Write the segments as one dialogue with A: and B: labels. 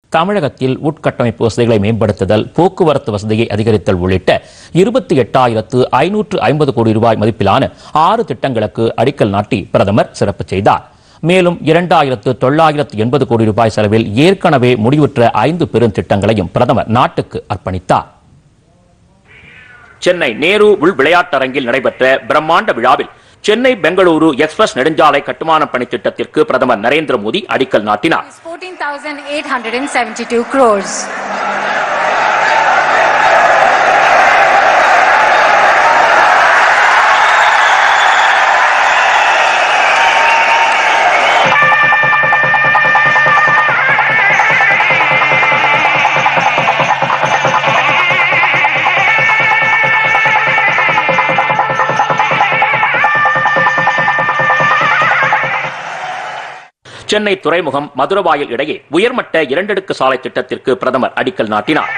A: தமிழகத்தில் உட்கட்டமைப்பு வசதிகளை மேம்படுத்துதல் போக்குவரத்து வசதியை அதிகரித்தல் உள்ளிட்ட இருபத்தி எட்டாயிரத்து ஐநூற்று ஐம்பது கோடி ரூபாய் மதிப்பிலான ஆறு திட்டங்களுக்கு அடிக்கல் நாட்டி பிரதமர் சிறப்பு செய்தார் மேலும் இரண்டாயிரத்து தொள்ளாயிரத்து எண்பது கோடி ரூபாய் செலவில் ஏற்கனவே முடிவுற்ற ஐந்து பெருந்திட்டங்களையும் பிரதமர் நாட்டுக்கு அர்ப்பணித்தார் சென்னை நேரு உள் விளையாட்டரங்கில் நடைபெற்ற பிரம்மாண்ட விழாவில் சென்னை பெங்களூரு எக்ஸ்பிரஸ் நெடுஞ்சாலை கட்டுமான பணி திட்டத்திற்கு பிரதமர் நரேந்திர மோடி அடிக்கல் நாட்டினார்
B: is 14,872 crores.
A: சென்னை துறைமுகம் மதுரவாயல் இடையே உயர்மட்ட இரண்டடுக்கு சாலை திட்டத்திற்கு பிரதமர் அடிக்கல் நாட்டினார்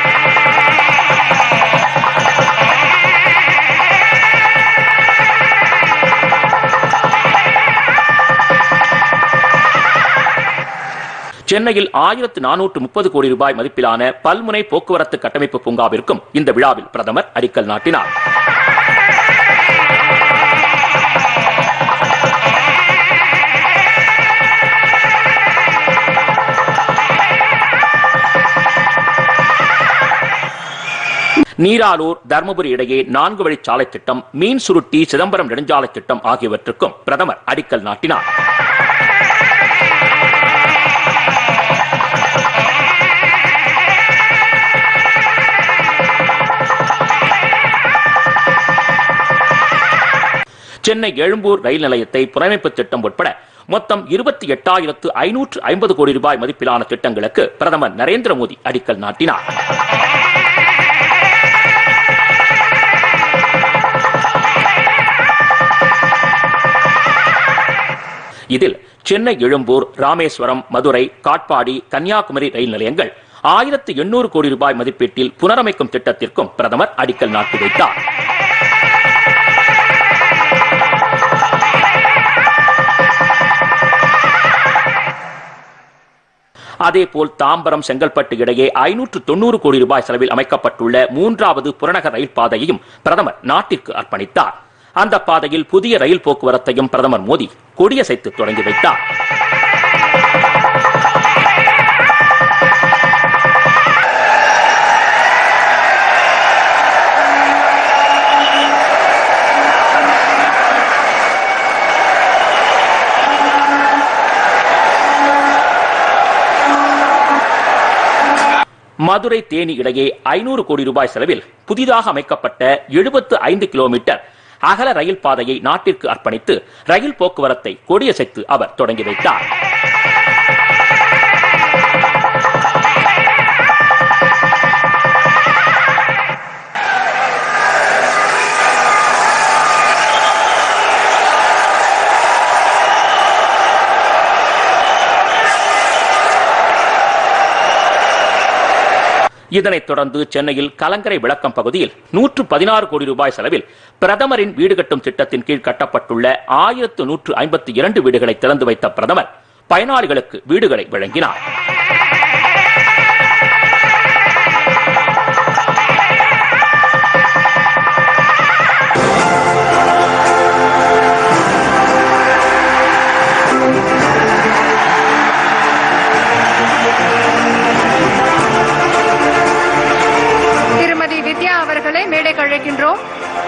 A: சென்னையில் ஆயிரத்து நானூற்று முப்பது கோடி ரூபாய் மதிப்பிலான பல்முனை போக்குவரத்து கட்டமைப்பு பூங்காவிற்கும் இந்த விழாவில் பிரதமர் அடிக்கல் நாட்டினார் நீராலூர் தர்மபுரி இடையே நான்கு வழிச்சாலை திட்டம் மீன் சுருட்டி சிதம்பரம் நெடுஞ்சாலை திட்டம் ஆகியவற்றுக்கும் பிரதமர் அடிக்கல் நாட்டினார் சென்னை எழும்பூர் ரயில் நிலையத்தை புனரமைப்பு திட்டம் உட்பட மொத்தம் இருபத்தி எட்டாயிரத்து ஐநூற்று ஐம்பது கோடி ரூபாய் மதிப்பிலான திட்டங்களுக்கு பிரதமர் நரேந்திர மோடி அடிக்கல் நாட்டினார் இதில் சென்னை எழும்பூர் ராமேஸ்வரம் மதுரை காட்பாடி கன்னியாகுமரி ரயில் நிலையங்கள் ஆயிரத்து எண்ணூறு கோடி ரூபாய் மதிப்பீட்டில் புனரமைக்கும் திட்டத்திற்கும் பிரதமர் அடிக்கல் நாட்டி வைத்தார் அதேபோல் தாம்பரம் செங்கல்பட்டு இடையே ஐநூற்று தொண்ணூறு கோடி ரூபாய் செலவில் அமைக்கப்பட்டுள்ள மூன்றாவது புறநகர் ரயில் பாதையையும் பிரதமர் நாட்டிற்கு அர்ப்பணித்தார் அந்த பாதையில் புதிய ரயில் போக்குவரத்தையும் பிரதமர் மோடி கொடியசைத்து தொடங்கி வைத்தார் மதுரை தேனி இடையே ஐநூறு கோடி ரூபாய் செலவில் புதிதாக அமைக்கப்பட்ட எழுபத்து ஐந்து கிலோமீட்டர் அகல ரயில் பாதையை நாட்டிற்கு அர்ப்பணித்து ரயில் போக்குவரத்தை கொடியசைத்து அவர் தொடங்கி வைத்தார் இதனைத் தொடர்ந்து சென்னையில் கலங்கரை விளக்கம் பகுதியில் நூற்று பதினாறு கோடி ரூபாய் செலவில் பிரதமரின் வீடு கட்டும் திட்டத்தின் கீழ் கட்டப்பட்டுள்ள ஆயிரத்து நூற்று ஐம்பத்தி இரண்டு வீடுகளை திறந்து வைத்த பிரதமர் பயனாளிகளுக்கு வீடுகளை வழங்கினார்
B: திருமதி வித்யா அவர்களை மேடைக்கு அழைக்கின்றோம்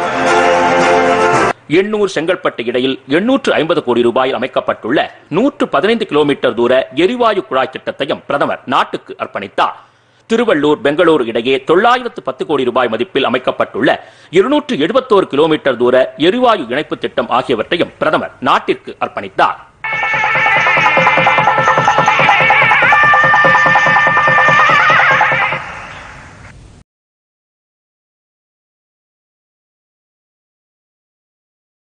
A: எண்ணூர் செங்கல்பட்டு இடையில் எண்ணூற்று ஐம்பது கோடி ரூபாயில் அமைக்கப்பட்டுள்ள நூற்று பதினைந்து கிலோமீட்டர் தூர எரிவாயு குழாய் திட்டத்தையும் பிரதமர் நாட்டுக்கு அர்ப்பணித்தார் திருவள்ளூர் பெங்களூரு இடையே தொள்ளாயிரத்து பத்து கோடி ரூபாய் மதிப்பில் அமைக்கப்பட்டுள்ள இருநூற்று எழுபத்தோரு கிலோமீட்டர் தூர எரிவாயு இணைப்பு திட்டம் ஆகியவற்றையும் பிரதமர் நாட்டிற்கு அர்ப்பணித்தார்